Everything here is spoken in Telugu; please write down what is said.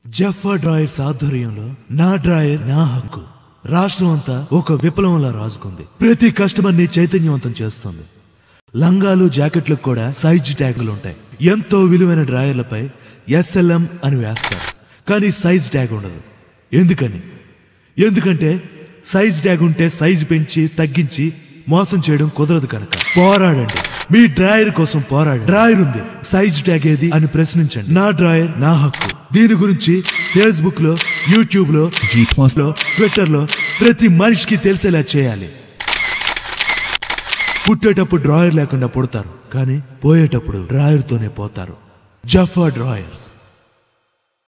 జఫా డ్రాయర్స్ ఆధ్వర్యంలో నా డ్రాయర్ నా హక్కు రాష్ట్రం అంతా ఒక విప్లవంలా రాజుకుంది ప్రతి కస్టమర్ని చైతన్యవంతం చేస్తుంది లంగాలు జాకెట్లకు కూడా సైజ్ ట్యాగులు ఉంటాయి ఎంతో విలువైన డ్రాయర్లపై ఎస్ఎల్ఎం అని వేస్తారు కానీ సైజ్ ట్యాగ్ ఉండదు ఎందుకని ఎందుకంటే సైజ్ ట్యాగ్ ఉంటే సైజ్ పెంచి తగ్గించి మోసం చేయడం కుదరదు కనుక పోరాడండి మీ డ్రాయర్ కోసం పోరాడండి డ్రాయర్ ఉంది సైజ్ ట్యాగ్ ఏది అని ప్రశ్నించండి నా డ్రాయర్ నా హక్కు దీని గురించి ఫేస్బుక్ లో యూట్యూబ్ లో G plus లో ట్విట్టర్ లో ప్రతి మనిషికి తెలిసేలా చేయాలి పుట్టేటప్పుడు డ్రాయర్ లేకుండా పుడతారు కానీ పోయేటప్పుడు డ్రాయర్ తోనే పోతారు జఫా డ్రాయర్స్